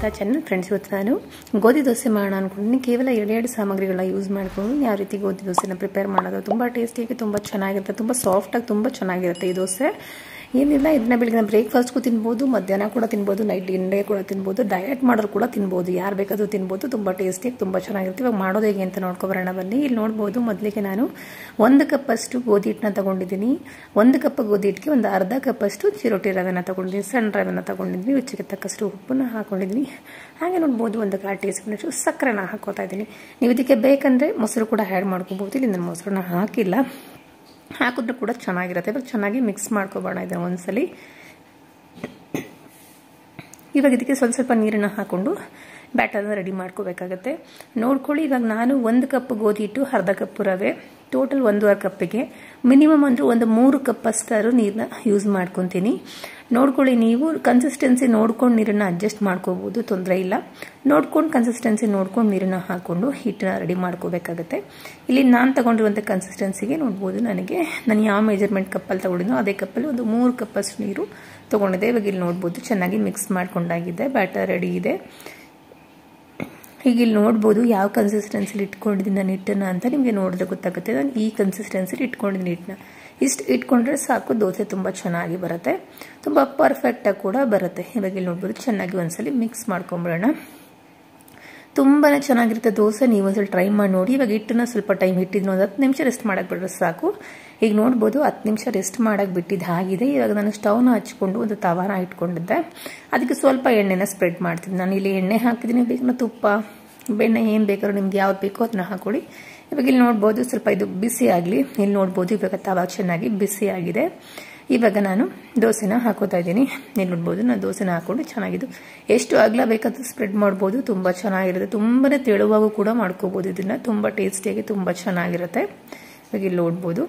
channel friends ಇವತ್ತು ನಾನು ಗೋಧಿ ದೋಸೆ ಮಾಡೋಣ ಅಂದ್ಕೊಂಡಿದ್ದೀನಿ ಕೇವಲ ಎರಡೆರಡು ಸಾಮಗ್ರಿಗಳನ್ನ ಯೂಸ್ ಮಾಡಿಕೊಂಡು ಯಾವ ರೀತಿ ಗೋಧಿ ದೋಸೆನ ಪ್ರಿಪೇರ್ ಮಾಡೋದು ತುಂಬ ಟೇಸ್ಟಿಯಾಗಿ ತುಂಬ ಚೆನ್ನಾಗಿರುತ್ತೆ ತುಂಬ ಸಾಫ್ಟಾಗಿ ತುಂಬ ಚೆನ್ನಾಗಿರುತ್ತೆ ಈ ದೋಸೆ ಏನಿಲ್ಲ ಇದನ್ನ ಬೆಳಗ್ಗೆ ಬ್ರೇಕ್ಫಾಸ್ಟ್ಗೂ ತಿನ್ಬೋದು ಮಧ್ಯಾಹ್ನ ಕೂಡ ತಿನ್ಬೋದು ನೈಟ್ ಡಿನ್ನರ್ ಕೂಡ ತಿನ್ಬೋದು ಡಯಟ್ ಮಾಡೋರು ಕೂಡ ತಿನ್ಬೋದು ಯಾರು ಬೇಕಾದರೂ ತಿನ್ಬೋದು ತುಂಬ ಟೇಸ್ಟಿಯಾಗಿ ತುಂಬ ಚೆನ್ನಾಗಿರುತ್ತೆ ಇವಾಗ ಮಾಡೋದು ಹೇಗೆ ಅಂತ ನೋಡ್ಕೊಬರೋಣ ಬನ್ನಿ ಇಲ್ಲಿ ನೋಡ್ಬೋದು ಮೊದಲಿಗೆ ನಾನು ಒಂದು ಕಪ್ಪಷ್ಟು ಗೋಧಿ ಹಿಟ್ಟನ್ನ ತಗೊಂಡಿದ್ದೀನಿ ಒಂದು ಕಪ್ ಗೋಧಿ ಹಿಟ್ಟಿಗೆ ಒಂದು ಅರ್ಧ ಕಪ್ಪಷ್ಟು ಚಿರೋಟಿ ರವೆನ ತಗೊಂಡಿದ್ದೀನಿ ಸಣ್ಣ ರವೆನ ತಗೊಂಡಿದ್ದೀನಿ ರುಚಿಗೆ ತಕ್ಕಷ್ಟು ಉಪ್ಪನ್ನ ಹಾಕೊಂಡಿದ್ದೀನಿ ಹಾಗೆ ನೋಡ್ಬೋದು ಒಂದು ಕಾಲು ಟೀ ಸ್ಪೂನಷ್ಟು ಸಕ್ಕರೆನ ಹಾಕೋತಾ ಇದ್ದೀನಿ ನೀವು ಇದಕ್ಕೆ ಬೇಕಂದರೆ ಮೊಸರು ಕೂಡ ಆ್ಯಡ್ ಮಾಡ್ಕೋಬೋದು ಇಲ್ಲಿ ನಾನು ಮೊಸರನ್ನ ಹಾಕಿಲ್ಲ ಹಾಕಿದ್ರೆ ಕೂಡ ಚೆನ್ನಾಗಿರುತ್ತೆ ಇವಾಗ ಚೆನ್ನಾಗಿ ಮಿಕ್ಸ್ ಮಾಡ್ಕೊಬೋಣ ಇದನ್ನು ಒಂದ್ಸಲಿ ಇವಾಗ ಇದಕ್ಕೆ ಸ್ವಲ್ಪ ಸ್ವಲ್ಪ ನೀರನ್ನು ಹಾಕ್ಕೊಂಡು ಬ್ಯಾಟರ್ನ ರೆಡಿ ಮಾಡ್ಕೋಬೇಕಾಗತ್ತೆ ನೋಡ್ಕೊಳ್ಳಿ ಇವಾಗ ನಾನು ಒಂದು ಕಪ್ ಗೋಧಿ ಹಿಟ್ಟು ಅರ್ಧ ಕಪ್ ರವೆ ಟೋಟಲ್ ಒಂದೂವರೆ ಕಪ್ಪಿಗೆ ಮಿನಿಮಮ್ ಅಂದರೂ ಒಂದು ಮೂರು ಕಪ್ ಅಷ್ಟಾರು ನೀರನ್ನ ಯೂಸ್ ಮಾಡ್ಕೊತೀನಿ ನೋಡ್ಕೊಳ್ಳಿ ನೀವು ಕನ್ಸಿಸ್ಟೆನ್ಸಿ ನೋಡ್ಕೊಂಡು ನೀರನ್ನು ಅಡ್ಜಸ್ಟ್ ಮಾಡ್ಕೋಬೋದು ತೊಂದರೆ ಇಲ್ಲ ನೋಡ್ಕೊಂಡು ಕನ್ಸಿಸ್ಟೆನ್ಸಿ ನೋಡ್ಕೊಂಡು ನೀರನ್ನು ಹಾಕ್ಕೊಂಡು ಹಿಟ್ಟನ್ನ ರೆಡಿ ಮಾಡ್ಕೋಬೇಕಾಗತ್ತೆ ಇಲ್ಲಿ ನಾನು ತಗೊಂಡಿರುವಂಥ ಕನ್ಸಿಸ್ಟೆನ್ಸಿಗೆ ನೋಡ್ಬೋದು ನನಗೆ ನಾನು ಯಾವ ಮೆಜರ್ಮೆಂಟ್ ಕಪ್ಪಲ್ಲಿ ತಗೊಂಡಿನೋ ಅದೇ ಕಪ್ಪಲ್ಲಿ ಒಂದು ಮೂರು ಕಪ್ಪಷ್ಟು ನೀರು ತೊಗೊಂಡಿದ್ದೆ ಇವಾಗ ಇಲ್ಲಿ ನೋಡ್ಬೋದು ಚೆನ್ನಾಗಿ ಮಿಕ್ಸ್ ಮಾಡ್ಕೊಂಡಾಗಿದೆ ಬ್ಯಾಟರ್ ರೆಡಿ ಇದೆ ಈಗ ಇಲ್ಲಿ ನೋಡ್ಬೋದು ಯಾವ ಕನ್ಸಿಸ್ಟೆನ್ಸಿಲಿ ಇಟ್ಕೊಂಡಿದ್ದೀನಿ ನಾನು ಹಿಟ್ಟನ್ನು ಅಂತ ನಿಮಗೆ ನೋಡಿದ್ರೆ ಗೊತ್ತಾಗುತ್ತೆ ನಾನು ಈ ಕನ್ಸಿಸ್ಟೆನ್ಸಿಲಿ ಇಟ್ಕೊಂಡಿದ್ದೀನಿ ಹಿಟ್ಟನ್ನ ಇಷ್ಟು ಇಟ್ಕೊಂಡ್ರೆ ಸಾಕು ದೋಸೆ ತುಂಬ ಚೆನ್ನಾಗಿ ಬರುತ್ತೆ ತುಂಬ ಪರ್ಫೆಕ್ಟಾಗಿ ಕೂಡ ಬರುತ್ತೆ ಇವಾಗ ಇಲ್ಲಿ ನೋಡ್ಬೋದು ಚೆನ್ನಾಗಿ ಒಂದ್ಸಲಿ ಮಿಕ್ಸ್ ಮಾಡ್ಕೊಂಬಿಡೋಣ ತುಂಬಾ ಚೆನ್ನಾಗಿರುತ್ತೆ ದೋಸೆ ನೀವು ಒಂದ್ಸಲ ಟ್ರೈ ಮಾಡಿ ನೋಡಿ ಇವಾಗ ಹಿಟ್ಟನ್ನ ಸ್ವಲ್ಪ ಟೈಮ್ ಇಟ್ಟಿದ್ದು ಒಂದು ಹತ್ತು ನಿಮಿಷ ರೆಸ್ಟ್ ಮಾಡಕ್ಕೆ ಬಿಡ್ರೆ ಸಾಕು ಈಗ ನೋಡ್ಬೋದು ಹತ್ತು ನಿಮಿಷ ರೆಸ್ಟ್ ಮಾಡಕ್ಕೆ ಬಿಟ್ಟಿದ್ದು ಆಗಿದೆ ಇವಾಗ ನಾನು ಸ್ಟವ್ನ ಹಚ್ಕೊಂಡು ಒಂದು ತವಾನ ಇಟ್ಕೊಂಡಿದ್ದೆ ಅದಕ್ಕೆ ಸ್ವಲ್ಪ ಎಣ್ಣೆನ ಸ್ಪ್ರೆಡ್ ಮಾಡ್ತೀನಿ ನಾನು ಇಲ್ಲಿ ಎಣ್ಣೆ ಹಾಕಿದ್ದೀನಿ ಬೇಕಂದ್ರೆ ತುಪ್ಪ ಬೆಣ್ಣೆ ಏನು ಬೇಕಾದ್ರೂ ನಿಮ್ಗೆ ಯಾವ್ದು ಬೇಕೋ ಅದನ್ನ ಹಾಕೊಳ್ಳಿ ಇವಾಗ ಇಲ್ಲಿ ನೋಡ್ಬೋದು ಸ್ವಲ್ಪ ಇದು ಬಿಸಿ ಆಗಲಿ ಇಲ್ಲಿ ನೋಡ್ಬೋದು ಇವಾಗ ತವಾ ಚೆನ್ನಾಗಿ ಬಿಸಿ ಆಗಿದೆ ಇವಾಗ ನಾನು ದೋಸೆನ ಹಾಕೋತಾ ಇದ್ದೀನಿ ಇಲ್ಲಿ ನೋಡ್ಬೋದು ನಾನು ದೋಸೆನ ಹಾಕೊಂಡು ಚೆನ್ನಾಗಿದ್ದು ಎಷ್ಟು ಅಗಲ ಬೇಕಾದ್ರೂ ಸ್ಪ್ರೆಡ್ ಮಾಡ್ಬೋದು ತುಂಬ ಚೆನ್ನಾಗಿರುತ್ತೆ ತುಂಬಾ ತೆಳುವಾಗೂ ಕೂಡ ಮಾಡ್ಕೋಬೋದು ಇದನ್ನು ತುಂಬ ಟೇಸ್ಟಿಯಾಗಿ ತುಂಬ ಚೆನ್ನಾಗಿರುತ್ತೆ ಇವಾಗ ಇಲ್ಲಿ ನೋಡ್ಬೋದು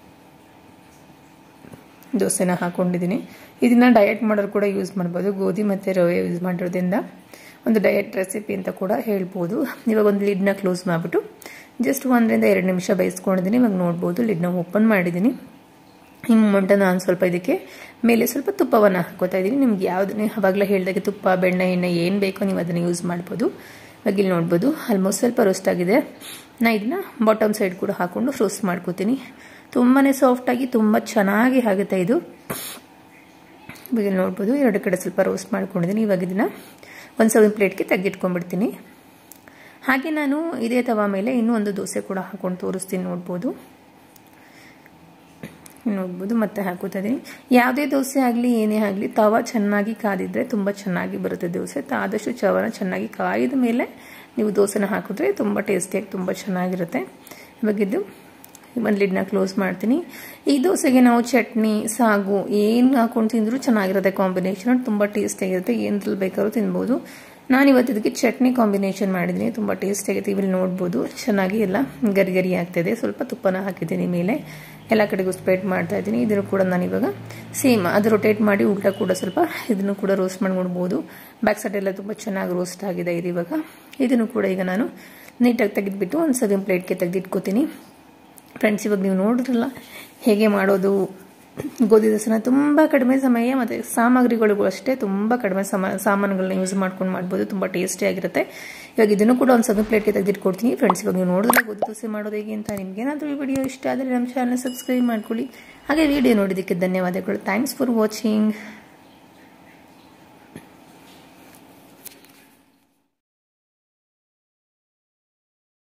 ದೋಸೆನ ಹಾಕೊಂಡಿದ್ದೀನಿ ಇದನ್ನ ಡಯಟ್ ಮಾಡೋರು ಕೂಡ ಯೂಸ್ ಮಾಡ್ಬೋದು ಗೋಧಿ ಮತ್ತು ರವೆ ಯೂಸ್ ಮಾಡಿರೋದ್ರಿಂದ ಒಂದು ಡಯಟ್ ರೆಸಿಪಿ ಅಂತ ಕೂಡ ಹೇಳ್ಬೋದು ಇವಾಗ ಒಂದು ಲಿಡ್ನ ಕ್ಲೋಸ್ ಮಾಡಿಬಿಟ್ಟು ಜಸ್ಟ್ ಒಂದರಿಂದ ಎರಡು ನಿಮಿಷ ಬೇಯಿಸ್ಕೊಂಡಿದ್ದೀನಿ ಇವಾಗ ನೋಡ್ಬೋದು ಲಿಡ್ನ ಓಪನ್ ಮಾಡಿದ್ದೀನಿ ಈ ಮೊಮೆಂಟ ನಾನು ಸ್ವಲ್ಪ ಇದಕ್ಕೆ ಮೇಲೆ ಸ್ವಲ್ಪ ತುಪ್ಪವನ್ನು ಹಾಕೋತಾ ಇದ್ದೀನಿ ನಿಮ್ಗೆ ಯಾವುದನ್ನೇ ಅವಾಗಲೇ ಹೇಳಿದಾಗೆ ತುಪ್ಪ ಬೆಣ್ಣೆ ಎಣ್ಣೆ ಏನು ಬೇಕೋ ನೀವು ಅದನ್ನು ಯೂಸ್ ಮಾಡ್ಬೋದು ಇವಾಗ ಇಲ್ಲಿ ನೋಡ್ಬೋದು ಆಲ್ಮೋಸ್ಟ್ ಸ್ವಲ್ಪ ರೋಸ್ಟ್ ಆಗಿದೆ ನಾ ಇದನ್ನ ಬಾಟಮ್ ಸೈಡ್ ಕೂಡ ಹಾಕ್ಕೊಂಡು ರೋಸ್ಟ್ ಮಾಡ್ಕೋತೀನಿ ತುಂಬಾ ಸಾಫ್ಟಾಗಿ ತುಂಬ ಚೆನ್ನಾಗಿ ಆಗುತ್ತೆ ಇದು ಇವಾಗ ಇಲ್ಲಿ ನೋಡ್ಬೋದು ಎರಡು ಕಡೆ ಸ್ವಲ್ಪ ರೋಸ್ಟ್ ಮಾಡ್ಕೊಂಡಿದ್ದೀನಿ ಇವಾಗ ಇದನ್ನು ಒಂದು ಸರ್ವಿಂಗ್ ಪ್ಲೇಟ್ಗೆ ತೆಗೆದಿಟ್ಕೊಂಡ್ಬಿಡ್ತೀನಿ ಹಾಗೆ ನಾನು ಇದೇ ತವ ಮೇಲೆ ಇನ್ನೂ ಒಂದು ದೋಸೆ ಕೂಡ ಹಾಕೊಂಡು ತೋರಿಸ್ತೀನಿ ನೋಡ್ಬೋದು ನೋಡ್ಬೋದು ಮತ್ತೆ ಹಾಕೋತಾ ಇದ್ದೀನಿ ಯಾವುದೇ ದೋಸೆ ಆಗಲಿ ಏನೇ ಆಗಲಿ ತವ ಚೆನ್ನಾಗಿ ಕಾದಿದ್ರೆ ತುಂಬ ಚೆನ್ನಾಗಿ ಬರುತ್ತೆ ದೋಸೆ ಆದಷ್ಟು ಚವನ ಚೆನ್ನಾಗಿ ಕಾಯಿದ ಮೇಲೆ ನೀವು ದೋಸೆನ ಹಾಕಿದ್ರೆ ತುಂಬ ಟೇಸ್ಟಿಯಾಗಿ ತುಂಬ ಚೆನ್ನಾಗಿರುತ್ತೆ ಇವಾಗಿದ್ದು ಒಂದು ಲಿಡ್ನ ಕ್ಲೋಸ್ ಮಾಡ್ತೀನಿ ಈ ದೋಸೆಗೆ ನಾವು ಚಟ್ನಿ ಸಾಗು ಏನು ಹಾಕೊಂಡು ತಿಂದರೂ ಚೆನ್ನಾಗಿರುತ್ತೆ ಕಾಂಬಿನೇಷನ್ ತುಂಬ ಟೇಸ್ಟಿಯಾಗಿರುತ್ತೆ ಏನರಲ್ಲಿ ಬೇಕಾದ್ರೂ ತಿನ್ಬೋದು ನಾನು ಇವತ್ತು ಇದಕ್ಕೆ ಚಟ್ನಿ ಕಾಂಬಿನೇಷನ್ ಮಾಡಿದ್ದೀನಿ ತುಂಬ ಟೇಸ್ಟಿಯಾಗಿರುತ್ತೆ ಇಲ್ಲಿ ನೋಡ್ಬೋದು ಚೆನ್ನಾಗಿ ಎಲ್ಲ ಗರಿ ಗರಿ ಆಗ್ತಾಯಿದೆ ಸ್ವಲ್ಪ ತುಪ್ಪನ ಹಾಕಿದ್ದೀನಿ ಮೇಲೆ ಎಲ್ಲ ಕಡೆಗೂ ಸ್ಪ್ರೆಡ್ ಮಾಡ್ತಾ ಇದ್ದೀನಿ ಇದನ್ನು ಕೂಡ ನಾನು ಇವಾಗ ಸೇಮ್ ಅದು ರೊಟೇಟ್ ಮಾಡಿ ಉಲ್ಟಾ ಕೂಡ ಸ್ವಲ್ಪ ಇದನ್ನು ಕೂಡ ರೋಸ್ಟ್ ಮಾಡ್ಕೊಡ್ಬೋದು ಬ್ಯಾಕ್ ಸೈಡ್ ಎಲ್ಲ ತುಂಬ ಚೆನ್ನಾಗಿ ರೋಸ್ಟ್ ಆಗಿದೆ ಇದು ಇವಾಗ ಇದನ್ನು ಕೂಡ ಈಗ ನಾನು ನೀಟಾಗಿ ತೆಗೆದುಬಿಟ್ಟು ಒಂದು ಸರ್ವಿಂಗ್ ಪ್ಲೇಟ್ಗೆ ತೆಗೆದಿಟ್ಕೋತೀನಿ ಫ್ರೆಂಡ್ಸ್ ಇವಾಗ ನೀವು ನೋಡಿದ್ರಲ್ಲ ಹೇಗೆ ಮಾಡೋದು ಗೋಧಿ ದೋಸೆನ ತುಂಬ ಕಡಿಮೆ ಸಮಯ ಮತ್ತು ಸಾಮಗ್ರಿಗಳಿಗೂ ಅಷ್ಟೇ ತುಂಬ ಕಡಿಮೆ ಸಮ ಸಾಮಾನುಗಳನ್ನ ಯೂಸ್ ಮಾಡ್ಕೊಂಡು ಮಾಡ್ಬೋದು ತುಂಬ ಟೇಸ್ಟಿಯಾಗಿರುತ್ತೆ ಇವಾಗ ಇದನ್ನು ಕೂಡ ಒಂದು ಸಬ್ ಪ್ಲೇಟ್ಗೆ ತೆಗೆದಿಟ್ಕೊಡ್ತೀನಿ ಫ್ರೆಂಡ್ಸ್ ಇವಾಗ ನೀವು ನೋಡಿದ್ರೆ ಗೋಧಿ ದೋಸೆ ಮಾಡೋದು ಹೇಗೆ ಅಂತ ನಿಮ್ಗೇನಾದರೂ ಈ ವಿಡಿಯೋ ಇಷ್ಟ ಆದರೆ ನಮ್ಮ ಚಾನಲ್ ಸಬ್ಸ್ಕ್ರೈಬ್ ಮಾಡ್ಕೊಳ್ಳಿ ಹಾಗೆ ವಿಡಿಯೋ ನೋಡೋದಕ್ಕೆ ಧನ್ಯವಾದಗಳು ಥ್ಯಾಂಕ್ಸ್ ಫಾರ್ ವಾಚಿಂಗ್